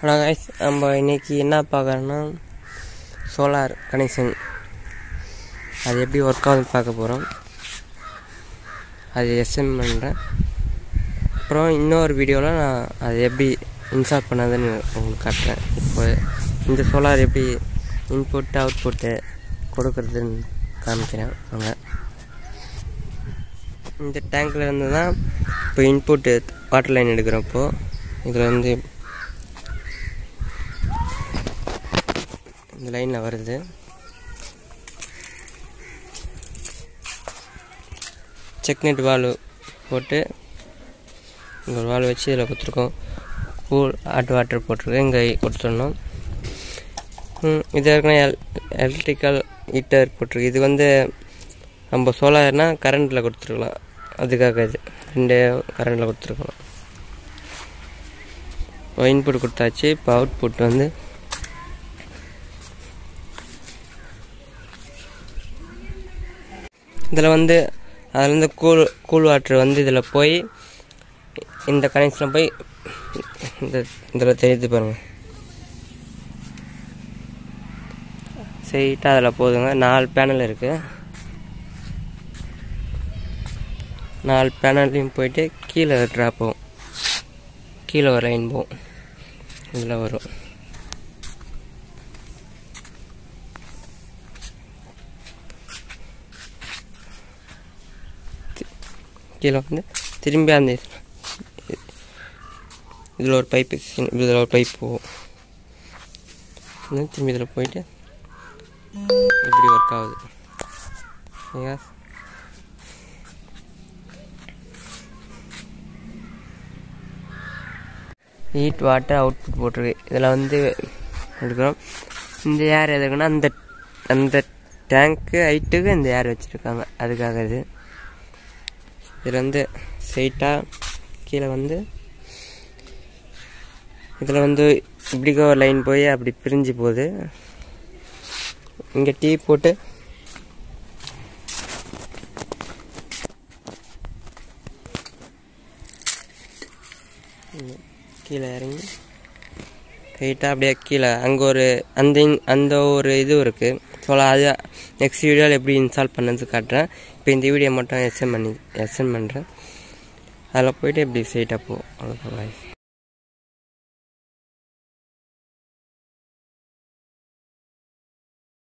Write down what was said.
ஆனால் guys நம்ம இன்னைக்கு என்ன பார்க்குறோன்னா சோலார் கனெக்ஷன் அது எப்படி ஒர்க் ஆகுதுன்னு பார்க்க போகிறோம் அது எஸ்எம் பண்ணுறேன் அப்புறம் இன்னொரு வீடியோவில் நான் அது எப்படி இன்ஸ்டால் பண்ணதுன்னு உங்களுக்கு காட்டுறேன் இப்போ இந்த சோலார் எப்படி இன்புட்டு அவுட்புட்டு கொடுக்குறதுன்னு காமிக்கிறேன் வாங்க இந்த டேங்க்கில் இருந்து தான் இப்போ இன்புட்டு வாட்டர் லைன் எடுக்கிறப்போ இதில் வந்து இந்த லைனில் வருது செக்நெட் வால்வு போட்டு இங்கே ஒரு வால்வு வச்சு இதில் கொடுத்துருக்கோம் கூல் ஹாட் வாட்டர் போட்டிருக்கு இங்கே கொடுத்துடணும் இது ஏற்கனவே எல் எலக்ட்ரிக்கல் ஹீட்டர் போட்டிருக்கு இது வந்து நம்ம சோலார்னால் கரண்ட்டில் கொடுத்துருக்கலாம் அதுக்காக இது ரெண்டு கரண்டில் கொடுத்துருக்கலாம் இப்போ இன்புட் கொடுத்தாச்சு இப்போ அவுட்புட் வந்து இதில் வந்து அதுலேருந்து கூல் கூல் வாட்ரு வந்து இதில் போய் இந்த கனெக்ஷனில் போய் இந்த இதில் தெரியுது பாருங்கள் ஸ்ட்ரெயிட்டாக அதில் போதுங்க நாலு பேனல் இருக்குது நாலு பேனல்லையும் போயிட்டு கீழே ட்ராப் போகும் கீழே ஒரு லைன் போகும் இதில் வரும் கீழே வந்து திரும்பி அந்த இதில் ஒரு பைப்பு இதில் ஒரு பைப் போகும் திரும்பி இதில் போயிட்டு இப்படி ஒர்க் ஆகுது சரிங்களா ஹீட் வாட்டர் அவுட்புட் போட்டிருக்கு இதில் வந்து எடுக்கிறோம் இந்த ஏர் எதுக்குன்னா அந்த அந்த டேங்க்கு ஹைட்டுக்கு இந்த ஏர் வச்சுருக்காங்க அதுக்காக இது இதில் வந்து ஸ்ட்ரைட்டாக கீழே வந்து இதில் வந்து இப்படிக்க ஒரு லைன் போய் அப்படி பிரிஞ்சு போகுது இங்கே டீ போட்டு கீழே இறங்கி ஸ்ட்ரைட்டாக அப்படியே கீழே அங்கே ஒரு அந்த அந்த ஒரு இது இருக்குது ஸோ அது நெக்ஸ்ட் வீடியோவில் எப்படி இன்ஸ்டால் பண்ணது காட்டுறேன் இப்போ இந்த வீடியோ மட்டும் எஸ்எம் பண்ணி எஸ்எம் பண்ணுறேன் அதில் போயிட்டு இப்படி ஸ்ட்ரைட்டாக போகும் அவ்வளோதான்